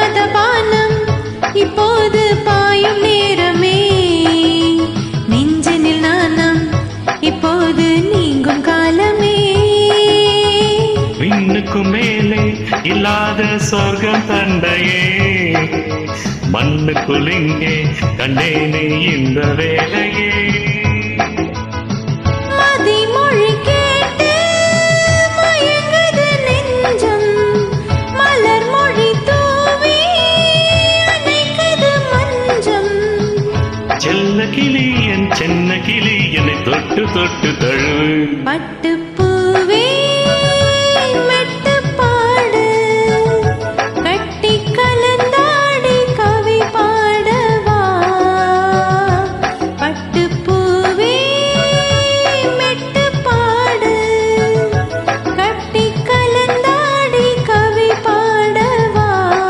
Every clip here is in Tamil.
இல்லாத பானம் இப்போது பாயும் நேரமே நெஞ்சனில் நாணம் இப்போது நீங்கும் காலமே விண்ணுக்கும் மேலே இல்லாத சொர்க்கம் தந்தையே மண்ணுக்குள் இங்கே கண்டேனே இந்த வேலையே மதிமொழி கேட்டு மயங்குது நெஞ்சம் மலர் மொழி தூவி அணைக்குது மஞ்சம் செல்ல கிளி என் சின்ன கிளி என்னை தொட்டு தொட்டு தழுவு பட்டுப்பூவே மெட்டு பாடு கட்டி கலந்தாடி கவி பாடவா பட்டுப்பூவே மெட்டு பாடு கட்டி கலந்தாடி கவி பாடவா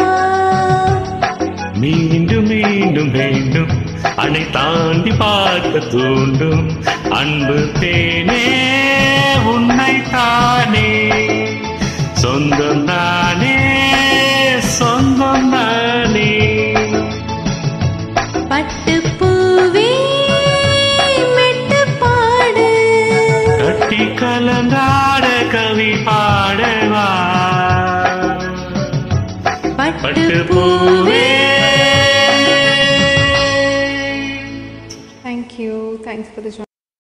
மீண்டும் மீண்டும் வேண்டும் அணை தாண்டி பார்க்க தூண்டும் அன்பு தேனே உன்னை தானே சொந்தம் தானே சொந்தம் தானே பட்டுப்பூவே மெட்டு பாடு கட்டி கலந்தாட கவி பாடவா பட்டுப்பூவே Thank you. Thanks for the join.